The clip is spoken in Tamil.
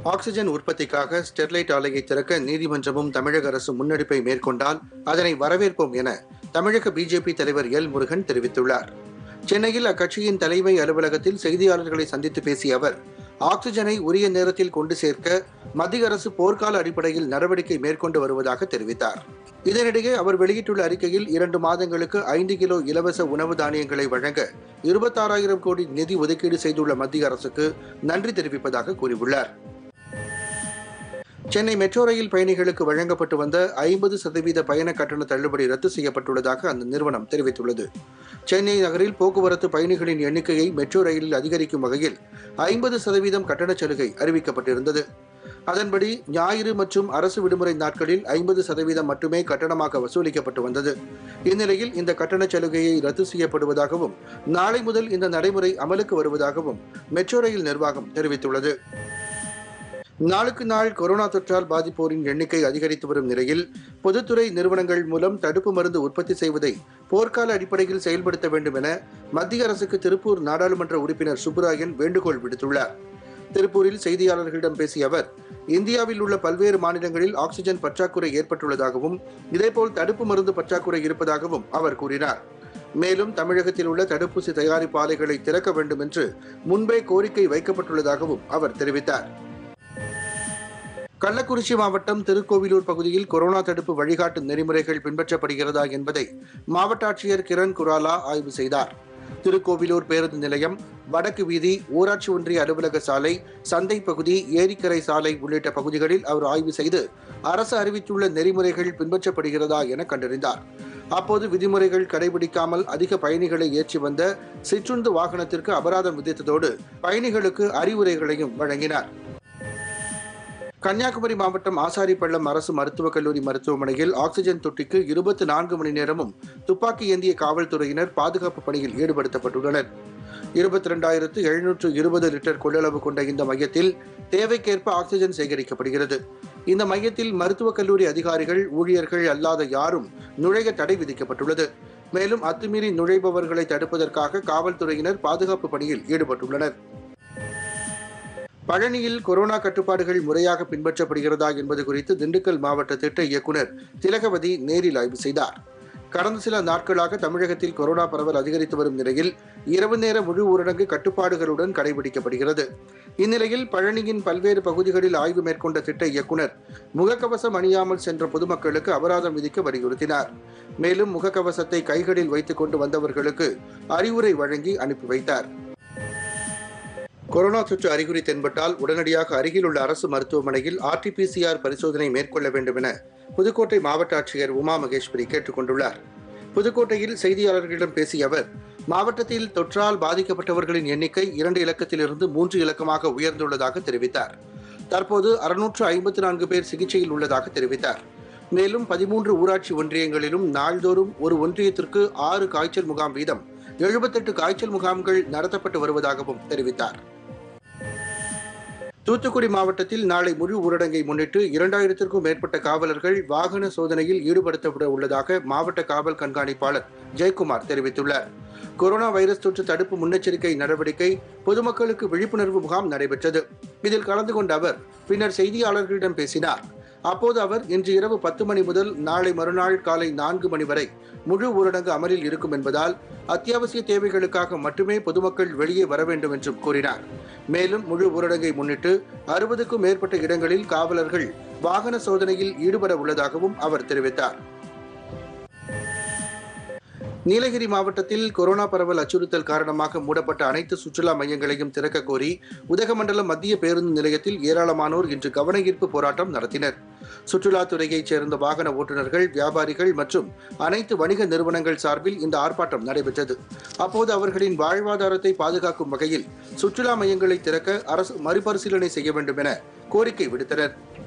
ஆக்ஸிஜன் உற்பத்திக்காக ஸ்டெர்லைட் ஆலையை திறக்க நீதிமன்றமும் தமிழக அரசும் முன்னெடுப்பை மேற்கொண்டால் அதனை வரவேற்போம் என தமிழக பிஜேபி தலைவர் எல் முருகன் தெரிவித்துள்ளார் சென்னையில் அக்கட்சியின் தலைமை அலுவலகத்தில் செய்தியாளர்களை சந்தித்து பேசிய அவர் ஆக்ஸிஜனை உரிய நேரத்தில் கொண்டு சேர்க்க மத்திய அரசு போர்க்கால அடிப்படையில் நடவடிக்கை மேற்கொண்டு வருவதாக தெரிவித்தார் இதனிடையே அவர் வெளியிட்டுள்ள அறிக்கையில் இரண்டு மாதங்களுக்கு ஐந்து கிலோ இலவச உணவு தானியங்களை வழங்க இருபத்தாறாயிரம் கோடி நிதி ஒதுக்கீடு செய்துள்ள மத்திய அரசுக்கு நன்றி தெரிவிப்பதாக கூறியுள்ளார் சென்னை மெட்ரோ ரயில் பயணிகளுக்கு வழங்கப்பட்டு வந்த ஐம்பது சதவீத பயண கட்டண தள்ளுபடி ரத்து செய்யப்பட்டுள்ளதாக அந்த நிறுவனம் தெரிவித்துள்ளது சென்னை நகரில் போக்குவரத்து பயணிகளின் எண்ணிக்கையை மெட்ரோ ரயிலில் அதிகரிக்கும் வகையில் ஐம்பது சதவீதம் கட்டணச் சலுகை அறிவிக்கப்பட்டிருந்தது அதன்படி ஞாயிறு மற்றும் அரசு விடுமுறை நாட்களில் ஐம்பது சதவீதம் மட்டுமே கட்டணமாக வசூலிக்கப்பட்டு வந்தது இந்நிலையில் இந்த கட்டணச் சலுகையை ரத்து செய்யப்படுவதாகவும் நாளை முதல் இந்த நடைமுறை அமலுக்கு வருவதாகவும் மெட்ரோ ரயில் நிர்வாகம் தெரிவித்துள்ளது நாளுக்கு நாள் கொரோனா தொற்றால் பாதிப்போரின் எண்ணிக்கை அதிகரித்து வரும் நிலையில் பொதுத்துறை நிறுவனங்கள் மூலம் தடுப்பு மருந்து உற்பத்தி செய்வதை போர்க்கால அடிப்படையில் செயல்படுத்த வேண்டும் என மத்திய அரசுக்கு திருப்பூர் நாடாளுமன்ற உறுப்பினர் சுப்புராயன் வேண்டுகோள் விடுத்துள்ளார் திருப்பூரில் செய்தியாளர்களிடம் பேசிய அவர் இந்தியாவில் உள்ள பல்வேறு மாநிலங்களில் ஆக்ஸிஜன் பற்றாக்குறை ஏற்பட்டுள்ளதாகவும் இதேபோல் தடுப்பு மருந்து பற்றாக்குறை இருப்பதாகவும் அவர் கூறினார் மேலும் தமிழகத்தில் உள்ள தடுப்பூசி தயாரிப்பு ஆலைகளை திறக்க வேண்டும் என்று முன்பே கோரிக்கை வைக்கப்பட்டுள்ளதாகவும் அவர் தெரிவித்தார் கள்ளக்குறிச்சி மாவட்டம் திருக்கோவிலூர் பகுதியில் கொரோனா தடுப்பு வழிகாட்டு நெறிமுறைகள் பின்பற்றப்படுகிறதா என்பதை மாவட்ட ஆட்சியர் கிரண் குராலா ஆய்வு செய்தார் திருக்கோவிலூர் பேருந்து நிலையம் வடக்கு வீதி ஊராட்சி ஒன்றிய அலுவலக சாலை சந்தை பகுதி ஏரிக்கரை சாலை உள்ளிட்ட பகுதிகளில் அவர் ஆய்வு செய்து அரசு அறிவித்துள்ள நெறிமுறைகள் பின்பற்றப்படுகிறதா என கண்டறிந்தார் அப்போது விதிமுறைகள் கடைபிடிக்காமல் அதிக பயணிகளை ஏற்றி வந்த சிற்றுந்து வாகனத்திற்கு அபராதம் விதித்ததோடு பயணிகளுக்கு அறிவுரைகளையும் வழங்கினார் கன்னியாகுமரி மாவட்டம் ஆசாரிப்பள்ளம் அரசு மருத்துவக் கல்லூரி மருத்துவமனையில் ஆக்ஸிஜன் தொட்டிக்கு இருபத்தி நான்கு மணி நேரமும் துப்பாக்கி ஏந்திய காவல்துறையினர் பாதுகாப்பு பணியில் ஈடுபடுத்தப்பட்டுள்ளனர் இருபத்தி ரெண்டாயிரத்து எழுநூற்று இருபது லிட்டர் கொள்ளளவு கொண்ட இந்த மையத்தில் தேவைக்கேற்ப ஆக்ஸிஜன் சேகரிக்கப்படுகிறது இந்த மையத்தில் மருத்துவக் கல்லூரி அதிகாரிகள் ஊழியர்கள் அல்லாத யாரும் நுழைய தடை விதிக்கப்பட்டுள்ளது மேலும் அத்துமீறி நுழைபவர்களை தடுப்பதற்காக காவல்துறையினர் பாதுகாப்பு பணியில் ஈடுபட்டுள்ளனர் பழனியில் கொரோனா கட்டுப்பாடுகள் முறையாக பின்பற்றப்படுகிறதா என்பது குறித்து திண்டுக்கல் மாவட்ட திட்ட இயக்குநர் திலகவதி நேரில் ஆய்வு செய்தார் கடந்த சில நாட்களாக தமிழகத்தில் கொரோனா பரவல் அதிகரித்து வரும் நிலையில் இரவு நேர முழு ஊரடங்கு கட்டுப்பாடுகளுடன் கடைபிடிக்கப்படுகிறது இந்நிலையில் பழனியின் பல்வேறு பகுதிகளில் ஆய்வு மேற்கொண்ட திட்ட இயக்குநர் முகக்கவசம் அணியாமல் சென்ற பொதுமக்களுக்கு அபராதம் விதிக்க வலியுறுத்தினார் மேலும் முகக்கவசத்தை கைகளில் வைத்துக் கொண்டு வந்தவர்களுக்கு அறிவுரை வழங்கி அனுப்பி வைத்தார் கொரோனா தொற்று அறிகுறி தென்பட்டால் உடனடியாக அருகில் உள்ள அரசு மருத்துவமனையில் ஆர்டிபிசிஆர் பரிசோதனை மேற்கொள்ள வேண்டும் என புதுக்கோட்டை மாவட்ட ஆட்சியர் உமா மகேஸ்வரி கேட்டுக் கொண்டுள்ளார் புதுக்கோட்டையில் செய்தியாளர்களிடம் பேசிய அவர் மாவட்டத்தில் தொற்றால் பாதிக்கப்பட்டவர்களின் எண்ணிக்கை இரண்டு இலக்கத்திலிருந்து மூன்று இலக்கமாக உயர்ந்துள்ளதாக தெரிவித்தார் தற்போது அறுநூற்று ஐம்பத்தி நான்கு பேர் சிகிச்சையில் உள்ளதாக தெரிவித்தார் மேலும் பதிமூன்று ஊராட்சி ஒன்றியங்களிலும் நாள்தோறும் ஒரு ஒன்றியத்திற்கு ஆறு காய்ச்சல் முகாம் வீதம் எழுபத்தெட்டு காய்ச்சல் முகாம்கள் நடத்தப்பட்டு வருவதாகவும் தெரிவித்தார் தூத்துக்குடி மாவட்டத்தில் நாளை முழு ஊரடங்கை முன்னிட்டு இரண்டாயிரத்திற்கும் மேற்பட்ட காவலர்கள் வாகன சோதனையில் ஈடுபடுத்தப்பட உள்ளதாக மாவட்ட காவல் கண்காணிப்பாளர் ஜெயக்குமார் தெரிவித்துள்ளார் கொரோனா வைரஸ் தொற்று தடுப்பு முன்னெச்சரிக்கை நடவடிக்கை பொதுமக்களுக்கு விழிப்புணர்வு முகாம் நடைபெற்றது இதில் கலந்து கொண்ட அவர் பின்னர் செய்தியாளர்களிடம் பேசினார் அப்போது அவர் இன்று இரவு பத்து மணி முதல் நாளை மறுநாள் காலை நான்கு மணி வரை முழு ஊரடங்கு அமலில் இருக்கும் என்பதால் அத்தியாவசிய தேவைகளுக்காக மட்டுமே பொதுமக்கள் வெளியே வர வேண்டும் என்றும் கூறினார் மேலும் முழு ஊரடங்கை முன்னிட்டு அறுபதுக்கும் மேற்பட்ட இடங்களில் காவலர்கள் வாகன சோதனையில் ஈடுபட உள்ளதாகவும் அவர் தெரிவித்தார் நீலகிரி மாவட்டத்தில் கொரோனா பரவல் அச்சுறுத்தல் காரணமாக மூடப்பட்ட அனைத்து சுற்றுலா மையங்களையும் திறக்க கோரி உதகமண்டலம் மத்திய பேருந்து நிலையத்தில் ஏராளமானோர் இன்று கவனஈர்ப்பு போராட்டம் நடத்தினர் சுற்றுலாத்துறையைச் சேர்ந்த வாகன ஓட்டுநர்கள் வியாபாரிகள் மற்றும் அனைத்து வணிக நிறுவனங்கள் சார்பில் இந்த ஆர்ப்பாட்டம் நடைபெற்றது அப்போது அவர்களின் வாழ்வாதாரத்தை பாதுகாக்கும் வகையில் சுற்றுலா மையங்களை திறக்க அரசு மறுபரிசீலனை செய்ய வேண்டும் என கோரிக்கை விடுத்தனர்